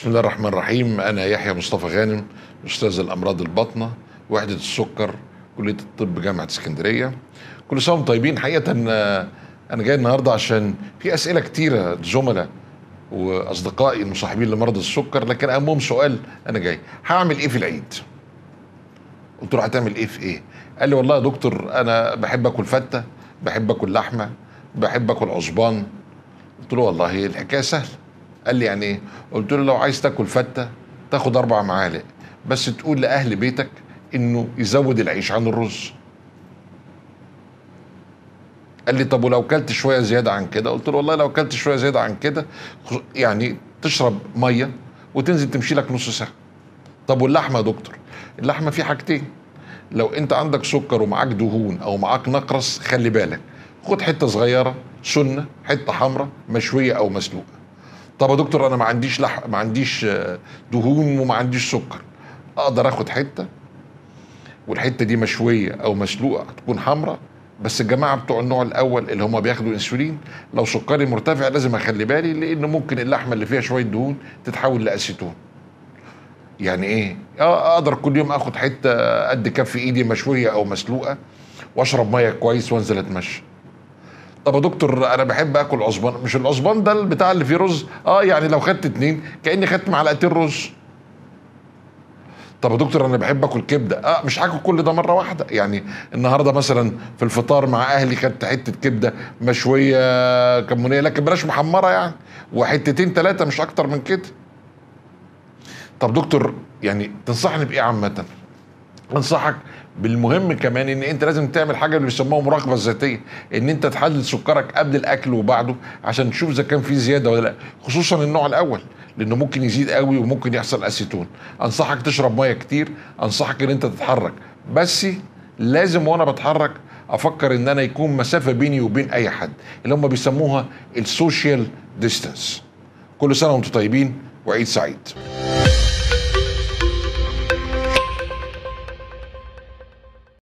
بسم الله الرحمن الرحيم أنا يحيى مصطفى غانم أستاذ الأمراض الباطنة وحدة السكر كلية الطب جامعة اسكندرية كل سنة وانتم طيبين حقيقة آه، أنا جاي النهاردة عشان في أسئلة كتيرة زملاء وأصدقائي المصاحبين لمرضى السكر لكن أهمهم سؤال أنا جاي هعمل إيه في العيد؟ قلت له هتعمل إيه في إيه؟ قال لي والله يا دكتور أنا بحب آكل فتة بحب آكل لحمة بحب آكل عصبان قلت له والله الحكاية سهلة قال لي يعني ايه؟ قلت له لو عايز تاكل فته تاخد اربع معالق بس تقول لاهل بيتك انه يزود العيش عن الرز. قال لي طب ولو كلت شويه زياده عن كده؟ قلت له والله لو كلت شويه زياده عن كده خص- يعني تشرب ميه وتنزل تمشي لك نص ساعه. طب واللحمه يا دكتور؟ اللحمه في حاجتين لو انت عندك سكر ومعاك دهون او معاك نقرس خلي بالك خد حته صغيره سنه حته حمراء مشويه او مسلوقه. طب يا دكتور انا ما عنديش لح... ما عنديش آه، دهون وما عنديش سكر اقدر اخد حته والحته دي مشويه او مسلوقه تكون حمراء بس الجماعه بتوع النوع الاول اللي هم بياخدوا انسولين لو سكري مرتفع لازم اخلي بالي لان ممكن اللحمه اللي فيها شويه دهون تتحول لاسيتون يعني ايه اه اقدر كل يوم اخد حته قد كف ايدي مشويه او مسلوقه واشرب ميه كويس وانزل اتمشى طب يا دكتور انا بحب اكل عصبان مش العصبان ده البتاع اللي فيه رز اه يعني لو خدت اتنين كاني خدت معلقتين رز طب يا دكتور انا بحب اكل كبده اه مش هاكل كل ده مره واحده يعني النهارده مثلا في الفطار مع اهلي خدت حته كبده مشويه كمونيه لكن بلاش محمره يعني وحتتين ثلاثه مش اكتر من كده طب دكتور يعني تنصحني بايه عامه انصحك بالمهم كمان ان انت لازم تعمل حاجه اللي بيسموها مراقبه ذاتيه ان انت تحدد سكرك قبل الاكل وبعده عشان تشوف اذا كان في زياده ولا لا خصوصا النوع الاول لانه ممكن يزيد قوي وممكن يحصل اسيتون انصحك تشرب ميه كتير انصحك ان انت تتحرك بس لازم وانا بتحرك افكر ان انا يكون مسافه بيني وبين اي حد اللي هم بيسموها السوشيال ديستانس كل سنه وانتم طيبين وعيد سعيد